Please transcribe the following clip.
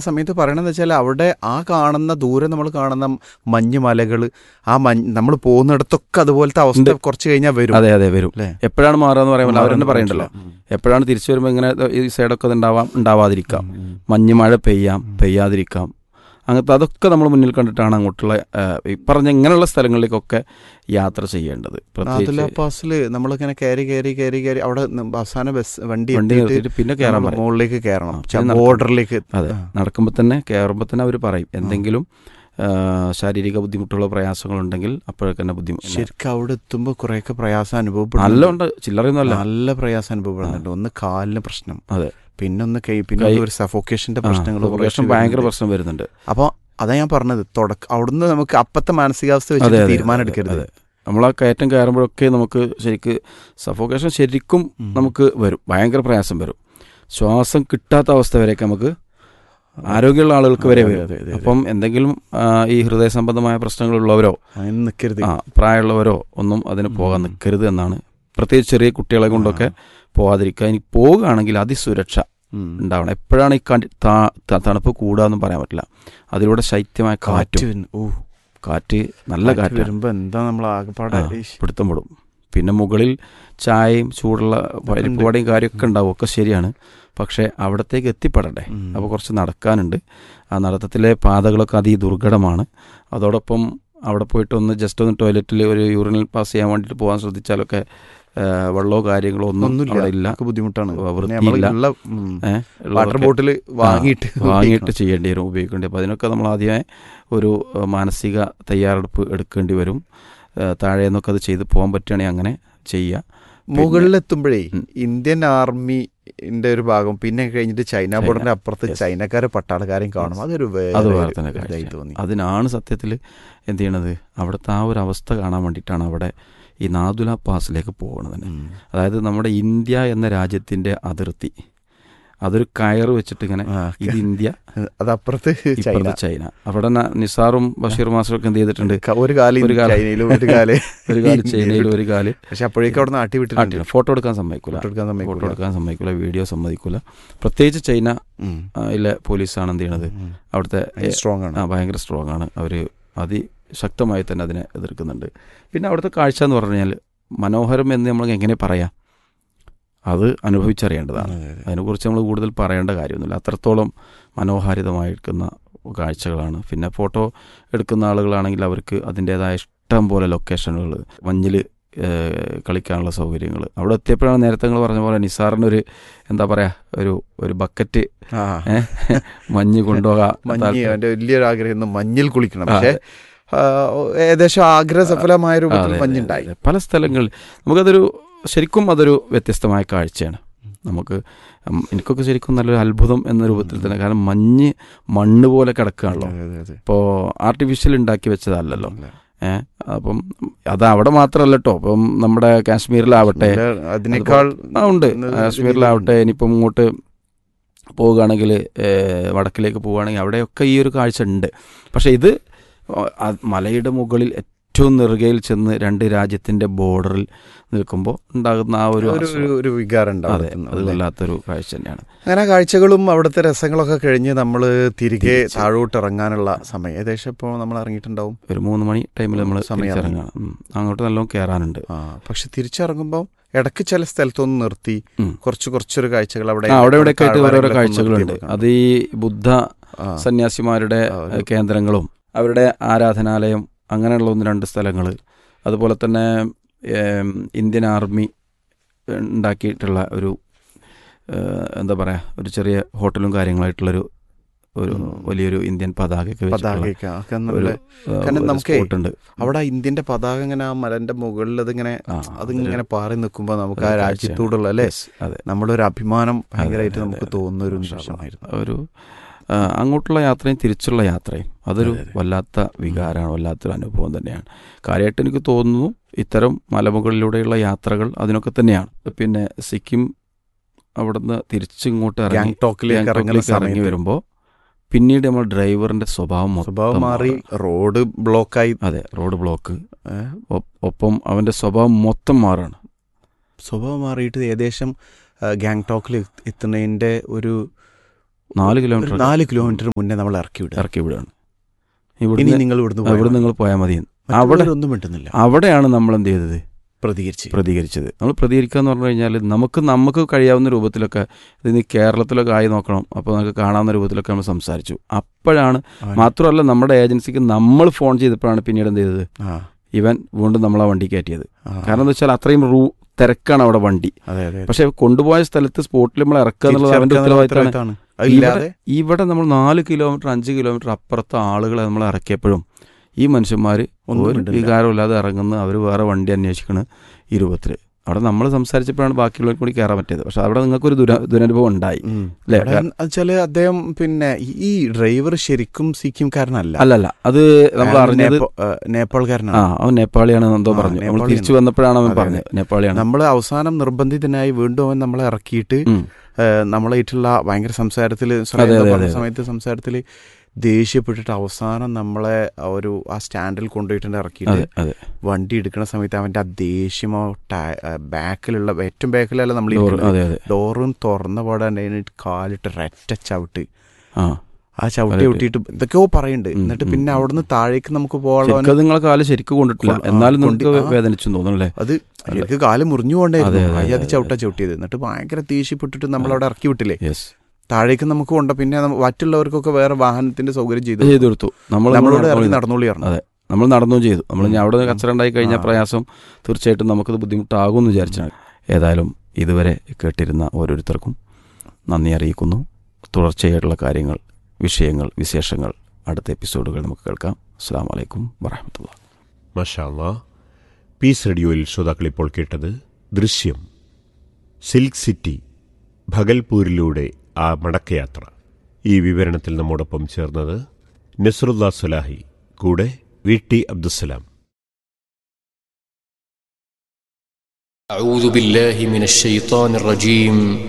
സമയത്ത് പറയണമെന്ന് വെച്ചാൽ അവിടെ ആ കാണുന്ന ദൂരെ നമ്മൾ കാണുന്ന മഞ്ഞ് മലകൾ ആ മഞ്ഞ് നമ്മൾ പോകുന്നിടത്തൊക്കെ അതുപോലത്തെ അവസ്ഥ കുറച്ച് കഴിഞ്ഞാൽ വരും അതെ അതെ വരും അല്ലേ എപ്പോഴാണ് മാറുക എന്ന് പറയുമ്പോൾ അവർ തന്നെ മാറുന്ന പറയണ്ടല്ലോ ഉം. എപ്പോഴാണ് തിരിച്ചു വരുമ്പോൾ ഇങ്ങനെ ഈ സൈഡൊക്കെ അത് ഉണ്ടാവാം ഉണ്ടാവാതിരിക്കാം ഉം. മഞ്ഞ് മഴ പെയ്യാം പെയ്യാതിരിക്കാം അങ്ങനത്തെ അതൊക്കെ നമ്മൾ മുന്നിൽ കണ്ടിട്ടാണ് അങ്ങോട്ടുള്ള ആ, ഈ പറഞ്ഞ ഇങ്ങനെയുള്ള സ്ഥലങ്ങളിലേക്കൊക്കെ യാത്ര ചെയ്യേണ്ടത് നാദുല പ്രത്യേകിച്ച് പാസില് നമ്മളിങ്ങനെ കയറി കയറി കയറി കയറി അവിടെ ന- അവസാന ബസ് വണ്ടി വണ്ടി എത്തിയിട്ട് നിർത്തിയിട്ട് പിന്നെ കയറാൻ നമ്മള് പറയും മുകളിലേക്ക് കയറണം ആ, പിന്നെ നടക്കണം. ബോർഡറിലേക്ക് അതെ നടക്കുമ്പോൾ തന്നെ കയറുമ്പോൾ തന്നെ അവർ പറയും എന്തെങ്കിലും ആ, ശാരീരിക ബുദ്ധിമുട്ടുള്ള പ്രയാസങ്ങളുണ്ടെങ്കിൽ അപ്പോഴൊക്കെ തന്നെ ബുദ്ധിമുട്ട് ശരിക്കും അവിടെ എത്തുമ്പോ കുറെയൊക്കെ പ്രയാസം അനുഭവപ്പെടും നല്ല ഉണ്ട് ചില്ലറയൊന്നും അല്ല നല്ല പ്രയാസം അനുഭവപ്പെടുന്നുണ്ട് ഒന്ന് കാലിന് പ്രശ്നം അതെ പിന്നെ ഒന്ന് കൈ പിന്നെ കൈ- ഒന്ന് ഒരു സഫോക്കേഷന്റെ പ്രശ്നങ്ങൾ പ്രശ്നം ഭയങ്കര പ്രശ്നം വരുന്നുണ്ട് അപ്പൊ അതാ ഞാൻ പറഞ്ഞത് തുടക്ക അവിടുന്ന് നമുക്ക് അപ്പത്തെ മാനസികാവസ്ഥ അതെ, വെച്ചിട്ട് അതെ, തീരുമാനം അതെ, എടുക്കരുത് അതെ. നമ്മൾ ആ കയറ്റം കയറുമ്പോഴൊക്കെ നമുക്ക് ശരിക്ക് സഫോക്കേഷൻ ശരിക്കും ഉം. നമുക്ക് വരും ഭയങ്കര പ്രയാസം വരും ശ്വാസം കിട്ടാത്ത അവസ്ഥ വരെയൊക്കെ നമുക്ക് ആരോഗ്യമുള്ള ആളുകൾക്ക് വരെ അതെ, വരും അതെ, അതെ, അതെ. അപ്പം എന്തെങ്കിലും ആ, ഈ ഹൃദയ സംബന്ധമായ പ്രശ്നങ്ങളുള്ളവരോ അതിന് നിൽക്കരുത് ആ പ്രായമുള്ളവരോ ഒന്നും അതിന് പോകാൻ ഉം. നിൽക്കരുത് എന്നാണ് പ്രത്യേകിച്ച് ചെറിയ കുട്ടികളെ കൊണ്ടൊക്കെ പോകാതിരിക്കുക ഇനി പോവുകയാണെങ്കിൽ അതിസുരക്ഷ ഉം. ഉണ്ടാവണം എപ്പോഴാണ് ഈ കണ്ടി- താ- ത- തണുപ്പ് കൂടാന്നും പറയാൻ പറ്റില്ല അതിലൂടെ ശൈത്യമായ കാറ്റ് കാറ്റും വരുന്നു. ഓ, കാറ്റ് നല്ല കാറ്റ് കാറ്റ് വരുമ്പോ എന്താ നമ്മൾ ആകെപ്പാടെ ആ, ഇഷ്. പിടുത്തം പെടും പിന്നെ മുകളിൽ ചായയും ചൂടുള്ള പരിപ്പുവടയും കാര്യമൊക്കെ ഉണ്ടാവും ഒക്കെ ശരിയാണ് പക്ഷേ അവിടത്തേക്ക് എത്തിപ്പെടണ്ടേ ഉം. അപ്പോൾ കുറച്ച് നടക്കാനുണ്ട് ആ നടത്തത്തിലെ പാതകളൊക്കെ അതിദുർഘടമാണ് അതോടൊപ്പം അവിടെ പോയിട്ട് ഒന്ന് ജസ്റ്റ് ഒന്ന് ടോയ്ലറ്റിൽ ഒരു യൂറിനൽ പാസ് ചെയ്യാൻ വേണ്ടിയിട്ട് പോകാൻ ശ്രദ്ധിച്ചാലൊക്കെ ആ, വെള്ളമോ കാര്യങ്ങളോ ഒന്നും ഒന്നുമില്ല അവിടെ ഇല്ല നമുക്ക് ബുദ്ധിമുട്ടാണ് വ- പിന്നെ വൃത്തിയില്ല. നമ്മളുള്ള, ഉം, ഏ, വാട്ടർ ഉള്ളതൊക്കെ- ബോട്ടിൽ വാങ്ങിയിട്ട് ആ, വാങ്ങിയിട്ട് ചെയ്യേണ്ടി വരും ഉപയോഗിക്കേണ്ടി അപ്പോൾ അതിനൊക്കെ നമ്മൾ ആദ്യമേ ഒരു ആ, മാനസിക തയ്യാറെടുപ്പ് എടുക്കേണ്ടി വരും ആ, താഴെ നിന്നൊക്കെ അത് ചെയ്ത് പോകാൻ പറ്റുകയാണെങ്കിൽ അങ്ങനെ ചെയ്യുക പിന്നെ- മുകളിലെത്തുമ്പോഴേ ഉം. ഇന്ത്യൻ ആർമിന്റെ ഒരു ഭാഗം പിന്നെ കഴിഞ്ഞിട്ട് ചൈന ചൈന. ബോർഡറിന്റെ അപ്പുറത്ത് Yes. ചൈനക്കാരെ പട്ടാളക്കാരെയും കാണും Yes. അതൊരു അത് വേറെ വേറെ തന്നെ ഒരു ഇതായി കാഴ്ച. തോന്നി അതിനാണ് സത്യത്തിൽ എന്ത് ചെയ്യണത് അവിടുത്തെ ആ ഒരു അവസ്ഥ കാണാൻ വേണ്ടിയിട്ടാണ് അവിടെ ഈ നാദുല പാസിലേക്ക് പോകുന്നത് തന്നെ ഉം. അതായത് നമ്മുടെ ഇന്ത്യ എന്ന രാജ്യത്തിന്റെ അതിർത്തി അതൊരു കയറ് വെച്ചിട്ട് ഇങ്ങനെ ആ, ഇത് ഇന്ത്യ അതപ്പുറത്ത് ചൈന ഇപ്പുറത്ത് ചൈന അവിടെ ന- നിസാറും ബഷീർ മാസ്റ്ററും ഒക്കെ എന്ത് ചെയ്തിട്ടുണ്ട് ക- ഒരു കാല് ഒരു കാല്. ചൈനയിലും ഒരു കാല് ഒരു കാല് ചൈനയിലും ഒരു കാല് പക്ഷെ അപ്പോഴേക്കും അവിടെ നാട്ടി വിട്ടിട്ടുണ്ട് ആട്ടില്ല ഫോട്ടോ എടുക്കാൻ സമ്മതിക്കൂല ഫോട്ടോ എടുക്കാൻ ഫോട്ടോ സമ്മതിക്കൂല. എടുക്കാൻ സമ്മതിക്കൂല വീഡിയോ സമ്മതിക്കൂല പ്രത്യേകിച്ച് ചൈന ഉം. ആ, ഇലെ പോലീസാണ് എന്ത് ചെയ്യണത് ഉം. അവിടുത്തെ അതിന് സ്ട്രോങ് ആണ് ആ ഭയങ്കര സ്ട്രോങ് ആണ് അവർ അതിശക്തമായി തന്നെ അതിനെ എതിർക്കുന്നുണ്ട് പിന്നെ അവിടുത്തെ കാഴ്ച എന്ന് പറഞ്ഞു കഴിഞ്ഞാൽ മനോഹരം എന്ന് നമ്മൾ എങ്ങനെ പറയാം അത് അനുഭവിച്ചറിയേണ്ടതാണ് അതെ, അതെ. അതിനെക്കുറിച്ച് നമ്മൾ കൂടുതൽ പറയേണ്ട കാര്യമൊന്നുമില്ല അത്രത്തോളം മനോഹാരിതമായിരിക്കുന്ന കാഴ്ചകളാണ് പിന്നെ ഫോട്ടോ എടുക്കുന്ന ആളുകളാണെങ്കിൽ അവർക്ക് അതിൻ്റെതായ ഇഷ്ടം പോലെ ലൊക്കേഷനുകൾ മഞ്ഞിൽ കളിക്കാനുള്ള സൗകര്യങ്ങൾ അവിടെ എത്തിയപ്പോഴാണ് നേരത്തെ നിങ്ങൾ പറഞ്ഞ പോലെ നിസാറിനൊരു എന്താ പറയാ ഒരു ഒരു ബക്കറ്റ് ആ. ഏ, മഞ്ഞ് കൊണ്ടുപോകാൻ മഞ്ഞ് താല്പര്യം. അവന്റെ വലിയൊരു ആഗ്രഹം ഒന്ന് മഞ്ഞിൽ കുളിക്കണം ആ, പക്ഷെ ആ, ഏകദേശം ആഗ്രഹ സഫലമായ രൂപത്തിൽ അതെ, മഞ്ഞുണ്ടായി അതെ. പല സ്ഥലങ്ങളിൽ നമുക്കതൊരു ശരിക്കും അതൊരു വ്യത്യസ്തമായ കാഴ്ചയാണ് നമുക്ക് ഉം, എനിക്കൊക്കെ ശരിക്കും നല്ലൊരു അത്ഭുതം എന്ന രൂപത്തിൽ തന്നെ കാരണം മഞ്ഞ് മണ്ണ് പോലെ കിടക്കുകയാണല്ലോ അതെ, അതെ, അതെ. ഇപ്പോൾ ആർട്ടിഫിഷ്യൽ ഉണ്ടാക്കി വെച്ചതല്ലല്ലോ അല്ല. ഏഹ് അപ്പം അത് അവിടെ മാത്രമല്ല കേട്ടോ ഇപ്പം നമ്മുടെ കാശ്മീരിലാവട്ടെ ഇല്ല, അതിനേക്കാൾ ആ ഉണ്ട് ഇന്ന് കാശ്മീരിലാവട്ടെ ഇനിയിപ്പം ഇങ്ങോട്ട് പോവുകയാണെങ്കിൽ വടക്കിലേക്ക് പോവുകയാണെങ്കിൽ അവിടെയൊക്കെ ഈ ഒരു കാഴ്ച ഉണ്ട് പക്ഷെ ഇത് ആ മലയുടെ മുകളിൽ ഏറ്റവും നെറുകയിൽ ചെന്ന് രണ്ട് രാജ്യത്തിന്റെ ബോർഡറിൽ നിൽക്കുമ്പോൾ ഉണ്ടാകുന്ന ആ ഒരു ഒരു ഒരു- ഒരു വികാരം ഉണ്ടാവും അതെ അവിടുന്ന് അത് അല്ലേ? വല്ലാത്തൊരു കാഴ്ച തന്നെയാണ് അങ്ങനെ ആ കാഴ്ചകളും അവിടുത്തെ രസങ്ങളൊക്കെ കഴിഞ്ഞ് നമ്മൾ തിരികെ തിരിച്ച്. താഴോട്ട് ഇറങ്ങാനുള്ള സമയം ഏകദേശം ഇപ്പോൾ നമ്മൾ ഇറങ്ങിയിട്ടുണ്ടാവും ഒരു മൂന്ന് മണി ടൈമിൽ നമ്മൾ സമയം തിരിച്ചിറങ്ങാം ഉം. അങ്ങോട്ട് നല്ലോണം കയറാനുണ്ട് ആ പക്ഷെ തിരിച്ചിറങ്ങുമ്പോൾ ഇടയ്ക്ക് ചില സ്ഥലത്തൊന്ന് നിർത്തി ഉം. കുറച്ച് കുറച്ചൊരു കാഴ്ചകൾ അവിടെ ആ, അവിടെ ഇവിടെയൊക്കെ ആയിട്ട് ഓരോരോ താഴ്വാരങ്ങളിലൊക്കെ കാഴ്ചകളുണ്ട് നിർത്തി അത് ഈ ബുദ്ധ ആ, സന്യാസിമാരുടെ ആ, ഒരു- ഏഹ്, കേന്ദ്രങ്ങളും അവരുടെ ആരാധനാലയം അങ്ങനെയുള്ള ഒന്ന് രണ്ട് സ്ഥലങ്ങൾ അതുപോലെ തന്നെ ഏം, ഇന്ത്യൻ ആർമി ഉണ്ടാക്കിയിട്ടുള്ള ഒരു ഏഹ്, എന്താ പറയുക ഒരു ചെറിയ ഹോട്ടലും കാര്യങ്ങളായിട്ടുള്ളൊരു ഒരു ഉം. വലിയൊരു ഇന്ത്യൻ പതാകയൊക്കെ വെച്ചിട്ടുള്ള പതാകയൊക്കെ ഒക്കെ ഒരു നല്ല ഏഹ്, കാരണം ഒരു നമുക്കേ spot ഉണ്ട് അവിടെ ആ ഇന്ത്യന്റെ പതാക ഇങ്ങനെ ആ മലന്റെ മുകളിൽ അതിങ്ങനെ ആ, അതിങ്ങനെ പാറി നിൽക്കുമ്പോൾ നമുക്ക് ആ ഒരു രാജ്യത്തോടുള്ള അല്ലേ Yes, അതെ നമ്മുടെ ഒരു അഭിമാനം ഭയങ്കരമായിട്ട് അതെ, നമുക്ക് അതെ. തോന്നുന്ന ഒരു മാഷാ അല്ലാ. നിമിഷമായിരുന്നു ഒരു ആ, അങ്ങോട്ടുള്ള യാത്രയും തിരിച്ചുള്ള യാത്രയും അതൊരു അതെ, അതെ. വല്ലാത്ത വികാരമാണ് വല്ലാത്തൊരു അനുഭവം തന്നെയാണ് കാര്യമായിട്ട് എനിക്ക് തോന്നുന്നു ഇത്തരം മലമുകളിലൂടെയുള്ള യാത്രകൾ അതിനൊക്കെ തന്നെയാണ് പിന്നെ സിക്കിം അവിടുന്ന് തിരിച്ചിങ്ങോട്ട് ഇറങ്ങി ഗാങ്ടോക്കിലേക്ക് ഇറങ്ങുന്ന ഗാങ്ടോക്കിലേക്ക് ഇറങ്ങി സമയത്ത് വരുമ്പോൾ പിന്നീട് നമ്മൾ ഡ്രൈവറിന്റെ സ്വഭാവം മൊത്തം സ്വഭാവം മാറി മാറും. റോഡ് ബ്ലോക്കായി അതെ റോഡ് ബ്ലോക്ക് ഏ, ഒ- ഒപ്പം അവന്റെ സ്വഭാവം മൊത്തം മാറാണ് സ്വഭാവം മാറിയിട്ട് ഏകദേശം ആ, ഗാങ്ടോക്കിൽ എത്തുന്നതിൻ്റെ ഒരു നാല് ഒരു കിലോമീറ്റർ നാല് കിലോമീറ്റർ മുന്നേ നമ്മൾ ഇറക്കി വിടുക ഇറക്കി വിടുകയാണ് ഇനി ഇവിടുന്ന് നിങ്ങൾ ഇവിടുന്ന് ഇവിടെ പോയാൽ നിങ്ങൾ പോയാൽ മതി അവിടെ അവിടെ ഒന്നും മിണ്ടുന്നില്ല അവിടെയാണ് നമ്മൾ എന്ത് ചെയ്തത് പ്രതികരിച്ച് പ്രതികരിച്ചത് നമ്മൾ പ്രതികരിക്കുക എന്ന് പറഞ്ഞു കഴിഞ്ഞാൽ നമുക്ക് നമുക്ക് കഴിയാവുന്ന രൂപത്തിലൊക്കെ ഇതിന് കേരളത്തിലൊക്കെ ആയി നോക്കണം അപ്പോൾ നമുക്ക് കാണാവുന്ന രൂപത്തിലൊക്കെ നമ്മൾ സംസാരിച്ചു അപ്പോഴാണ് അവൻ- മാത്രമല്ല നമ്മുടെ ഏജൻസിക്ക് നമ്മൾ ഫോൺ ചെയ്തപ്പോഴാണ് പിന്നീട് എന്ത് ചെയ്തത് ആ, ഇവൻ വീണ്ടും നമ്മളെ വണ്ടി കയറ്റിയത് ആ. കാരണം എന്താ വെച്ചാൽ അത്രയും റൂ തിരക്കാണ് അവിടെ വണ്ടി അതെ അതെ പക്ഷെ കൊണ്ടുപോയ സ്ഥലത്ത് സ്പോട്ടിൽ നമ്മൾ ഇറക്കുക എന്നുള്ളത് അവന്റെ തിരിച്ചറിയാനുള്ള ഉത്തരവാദിത്തമാണ് ഉത്തരവാദിത്തമാണ്. അതില്ലാതെ ഇവിടെ നമ്മൾ നാല് കിലോമീറ്റർ അഞ്ച് കിലോമീറ്റർ അപ്പുറത്തെ ആളുകളെ നമ്മൾ ഇറക്കിയപ്പോഴും ഈ മനുഷ്യന്മാർ ഒന്നും ഒരു മിണ്ടില്ല. വികാരമില്ലാതെ ഇറങ്ങുന്ന അവർ വേറെ വണ്ടി അന്വേഷിക്കണ് ഈ രൂപത്തിൽ അവിടെ നമ്മൾ സംസാരിച്ചപ്പോഴാണ് ബാക്കിയുള്ളവർക്ക് കൂടി കയറാൻ പറ്റിയത് പക്ഷെ അവിടെ നിങ്ങൾക്കൊരു ദുര ദുരനുഭവം ഉണ്ടായി ഉം. അല്ലേ? അവിടെ വെച്ചാല് അദ്ദേഹം പിന്നെ ഈ- ഈ ഡ്രൈവർ ശരിക്കും സിക്കിംകാരനല്ല അല്ലല്ല അത് നമ്മൾ അയാൾ അറിഞ്ഞത് നേപ്പ- ആ, നേപ്പാൾക്കാരനാണ് ആ അവൻ നേപ്പാളിയാണ് എന്തോ ആ, പറഞ്ഞു നമ്മൾ നേപ്പാളിയാണ്. തിരിച്ചു വന്നപ്പോഴാണ് അവൻ അതെ, പറഞ്ഞത് നേപ്പാളിയാണ് നമ്മൾ അവസാനം നിർബന്ധിതനായി വീണ്ടും അവൻ നമ്മളെ ഇറക്കിയിട്ട് ഉം. നമ്മളായിട്ടുള്ള ഭയങ്കര സംസാരത്തിൽ അതെ, അതെ, അതെ. സമയത്ത് സംസാരത്തിൽ ദേഷ്യപ്പെട്ടിട്ട് അവസാനം നമ്മളെ ആ ഒരു ആ സ്റ്റാൻഡിൽ കൊണ്ടുപോയിട്ടുണ്ട് ഇറക്കിയിട്ട് അതെ അതെ വണ്ടി എടുക്കുന്ന സമയത്ത് അവന്റെ ആ ദേഷ്യമോ ടയ- ആ, ബാക്കിലുള്ള ഏറ്റവും ബാക്കിലല്ല നമ്മൾ ഡോറ്, അതെ അതെ ഡോറും തുറന്ന പാടാൻ അതിന് കാലിട്ട് ഒരൊറ്റ ചവിട്ട് ആ ആ ചവിട്ടി അതെ. വിട്ടിട്ട് എന്തൊക്കെയോ പറയുന്നുണ്ട് ഉം, എന്നിട്ട് ഉം, പിന്നെ ഉം. അവിടുന്ന് താഴേക്ക് നമുക്ക് പോകാനുള്ള ശരിക്കും അത് നിങ്ങളെ കാല് ശരിക്കും കൊണ്ടിട്ടില്ല കൊണ്ട്- ആ, എന്നാലും കൊണ്ട് നിങ്ങൾക്ക് ആ. വേദനിച്ചു തോന്നുന്നല്ലേ അത് എനിക്ക് കാല് മുറിഞ്ഞു പോകണ്ടായിരുന്നു അതെ, അതെ, അത് അതെ, ചവിട്ടാ ചവിട്ടിയത് എന്നിട്ട് ഭയങ്കര ദേഷ്യപ്പെട്ടിട്ട് നമ്മളവിടെ ഇറക്കി വിട്ടില്ലേ യെസ് താഴേക്ക് നമുക്ക് കൊണ്ട പിന്നെ നമ്മ- മറ്റുള്ളവർക്കൊക്കെ വേറെ വാഹനത്തിന്റെ സൗകര്യം ചെയ്തു ചെയ്തു കൊടുത്തു നമ്മൾ നമ്മളോട് ഇറങ്ങി നടന്നു നടന്നോളി പറഞ്ഞു അതെ. നമ്മൾ നടന്നു ചെയ്തു നമ്മൾ ഇനി ഉം. അവിടെ നിന്ന് കച്ചറ ഉണ്ടായി കഴിഞ്ഞാൽ ആ. പ്രയാസം തീർച്ചയായിട്ടും നമുക്കത് ബുദ്ധിമുട്ടാകും എന്ന് വിചാരിച്ചാണ് ഏതായാലും ഇതുവരെ കേട്ടിരുന്ന ഓരോരുത്തർക്കും നന്ദി അറിയിക്കുന്നു തുടർച്ചയായിട്ടുള്ള കാര്യങ്ങൾ വിഷയങ്ങൾ വിശേഷങ്ങൾ അടുത്ത എപ്പിസോഡുകൾ നമുക്ക് കേൾക്കാം അസ്സാം വലൈക്കും വറഹമത്തുള്ള മഷാല്ല പീസ് റേഡിയോയിൽ ശ്രോതാക്കൾ ഇപ്പോൾ കേട്ടത് ദൃശ്യം സിൽക്ക് സിറ്റി ഭഗൽപൂരിലൂടെ ആ മടക്കയാത്ര ഈ വിവരണത്തിൽ നമ്മോടൊപ്പം ചേർന്നത് നസറുല്ല സുലാഹി കൂടെ വി ടി അബ്ദുസലാം أعوذ بالله من الشيطان الرجيم